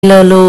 కిలోలు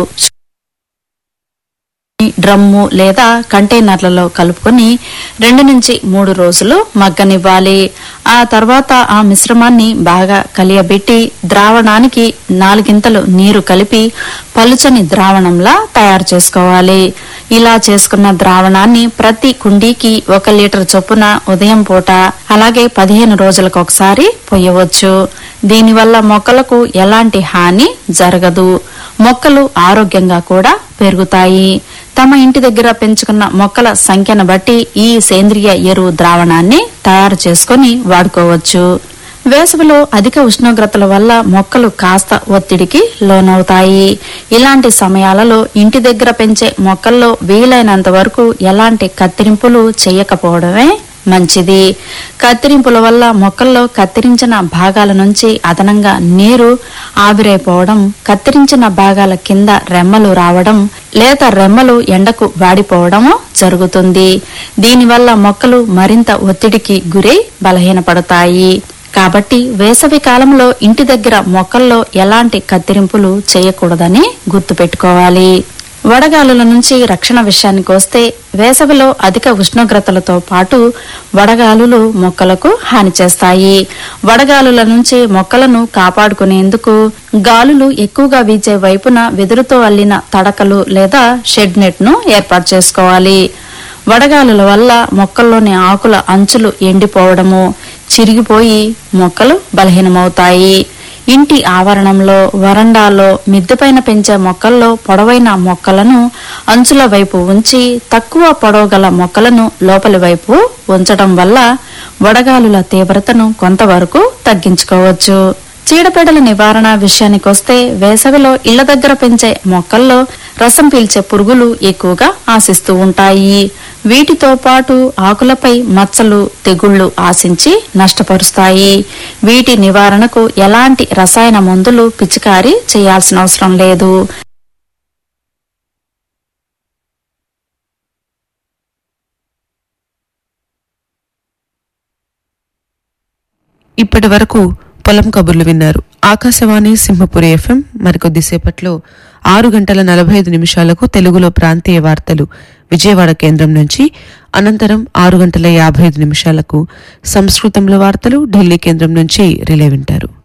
డ్రమ్ము లేదా కంటైనర్లలో కలుపుకొని రెండు నుంచి మూడు రోజులు మగ్గనివ్వాలి ఆ తర్వాత ఆ మిశ్రమాన్ని బాగా కలియబెట్టి ద్రావణానికి నాలుగింతలు నీరు కలిపి పలుచని ద్రావణంలా తయారు చేసుకోవాలి ఇలా చేసుకున్న ద్రావణాన్ని ప్రతి కుండీకి ఒక లీటర్ చొప్పున ఉదయం పూట అలాగే పదిహేను రోజులకు ఒకసారి పొయ్యవచ్చు దీనివల్ల మొక్కలకు ఎలాంటి హాని జరగదు మొక్కలు ఆరోగ్యంగా కూడా పెరుగుతాయి తమ ఇంటి దగ్గర పెంచుకున్న మొక్కల సంఖ్యను బట్టి ఈ సేంద్రియ ఎరువు ద్రావణాన్ని తయారు చేసుకొని వాడుకోవచ్చు వేసవిలో అధిక ఉష్ణోగ్రతల వల్ల మొక్కలు కాస్త ఒత్తిడికి లోనవుతాయి ఇలాంటి సమయాలలో ఇంటి దగ్గర పెంచే మొక్కల్లో వీలైనంత వరకు ఎలాంటి కత్తిరింపులు చేయకపోవడమే మంచిది కత్తిరింపుల వల్ల మొక్కల్లో కత్తిరించిన భాగాల నుంచి అదనంగా నీరు ఆవిరైపోవడం కత్తిరించిన భాగాల కింద రెమ్మలు రావడం లేత రెమ్మలు ఎండకు వాడిపోవడము జరుగుతుంది దీనివల్ల మొక్కలు మరింత ఒత్తిడికి గురై బలహీనపడతాయి కాబట్టి వేసవి కాలంలో ఇంటి దగ్గర మొక్కల్లో ఎలాంటి కత్తిరింపులు చేయకూడదని గుర్తుపెట్టుకోవాలి వడగాలుల నుంచి రక్షణ విషయానికి వస్తే వేసవిలో అధిక ఉష్ణోగ్రతలతో పాటు వడగాలులు మొక్కలకు హాని చేస్తాయి వడగాలుల నుంచి మొక్కలను కాపాడుకునేందుకు గాలులు ఎక్కువగా వీచే వైపున వెదురుతో అల్లిన తడకలు లేదా షెడ్ నెట్ ను ఏర్పాటు చేసుకోవాలి వడగాలుల వల్ల మొక్కల్లోని ఆకుల అంచులు ఎండిపోవడము చిరిగిపోయి మొక్కలు బలహీనమవుతాయి ఇంటి ఆవరణంలో వరండాలో మిద్దెపైన పెంచే మొక్కల్లో పొడవైన మొక్కలను అంచుల వైపు ఉంచి తక్కువ పొడవు గల మొక్కలను లోపలి వైపు ఉంచడం వల్ల వడగాలుల తీవ్రతను కొంతవరకు తగ్గించుకోవచ్చు చీడపీడల నివారణ విషయానికొస్తే వేసవిలో ఇళ్ల దగ్గర పెంచే మొక్కల్లో రసం పీల్చే పురుగులు ఎక్కువగా ఆశిస్తూ ఉంటాయి వీటితో పాటు ఆకులపై మచ్చలు తెగుళ్లు ఆశించి నష్టపరుస్తాయి వీటి నివారణకు ఎలాంటి రసాయన మందులు పిచికారీ చేయాల్సిన అవసరం లేదు ఇప్పటి వరకు పొలం కబుర్లు విన్నారు ఆకాశవాణి సింహపురి ఎఫ్ఎం మరికొద్దిసేపట్లో ఆరు గంటల నలభై ఐదు నిమిషాలకు తెలుగులో ప్రాంతీయ వార్తలు విజయవాడ కేంద్రం నుంచి అనంతరం ఆరు గంటల యాభై ఐదు నిమిషాలకు సంస్కృతంలో వార్తలు ఢిల్లీ కేంద్రం నుంచి రిలే వింటారు